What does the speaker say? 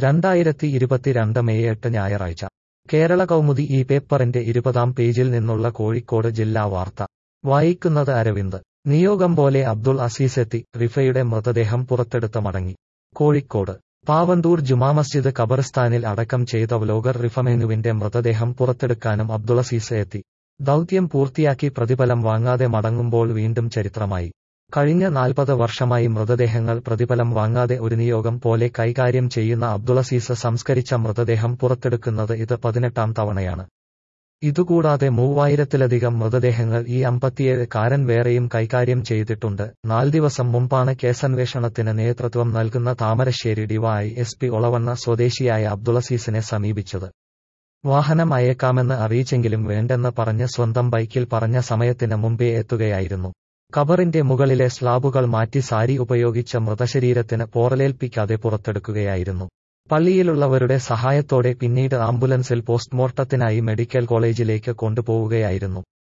രണ്ടായിരത്തി ഇരുപത്തിരണ്ട് മെയ് എട്ട് ഞായറാഴ്ച കേരള കൗമുദി ഈ പേപ്പറിന്റെ ഇരുപതാം പേജിൽ നിന്നുള്ള കോഴിക്കോട് ജില്ലാ വാർത്ത വായിക്കുന്നത് അരവിന്ദ് നിയോഗം പോലെ അബ്ദുൾ അസീസെത്തി റിഫയുടെ മൃതദേഹം പുറത്തെടുത്ത് മടങ്ങി കോഴിക്കോട് പാവന്തൂർ ജുമാ മസ്ജിദ് ഖബർസ്ഥാനിൽ അടക്കം ചെയ്ത വ്ലോഗർ റിഫമെനുവിന്റെ മൃതദേഹം പുറത്തെടുക്കാനും അബ്ദുളസീസ് എത്തി ദൗത്യം പൂർത്തിയാക്കി പ്രതിഫലം വാങ്ങാതെ മടങ്ങുമ്പോൾ വീണ്ടും ചരിത്രമായി കഴിഞ്ഞ നാൽപ്പത് വർഷമായി മൃതദേഹങ്ങൾ പ്രതിഫലം വാങ്ങാതെ ഒരു നിയോഗം പോലെ കൈകാര്യം ചെയ്യുന്ന അബ്ദുളസീസ് സംസ്കരിച്ച മൃതദേഹം പുറത്തെടുക്കുന്നത് ഇത് പതിനെട്ടാം തവണയാണ് ഇതുകൂടാതെ മൂവായിരത്തിലധികം മൃതദേഹങ്ങൾ ഈ അമ്പത്തിയേഴ് കാരൻ വേറെയും കൈകാര്യം ചെയ്തിട്ടുണ്ട് നാല് ദിവസം മുമ്പാണ് കേസന്വേഷണത്തിന് നേതൃത്വം നൽകുന്ന Thamarassery D Y S P Olavanna സ്വദേശിയായ അബ്ദുളസീസിനെ സമീപിച്ചത് വാഹനം അയക്കാമെന്ന് അറിയിച്ചെങ്കിലും വേണ്ടെന്ന് പറഞ്ഞ് സ്വന്തം ബൈക്കിൽ പറഞ്ഞ സമയത്തിന് മുമ്പേ എത്തുകയായിരുന്നു കബറിന്റെ മുകളിലെ സ്ലാബുകൾ മാറ്റി സാരി ഉപയോഗിച്ച മൃതശരീരത്തിന് പോറലേൽപ്പിക്കാതെ പുറത്തെടുക്കുകയായിരുന്നു പള്ളിയിലുള്ളവരുടെ സഹായത്തോടെ പിന്നീട് ആംബുലൻസിൽ പോസ്റ്റ്മോർട്ടത്തിനായി മെഡിക്കൽ കോളേജിലേക്ക് കൊണ്ടുപോവുകയായിരുന്നു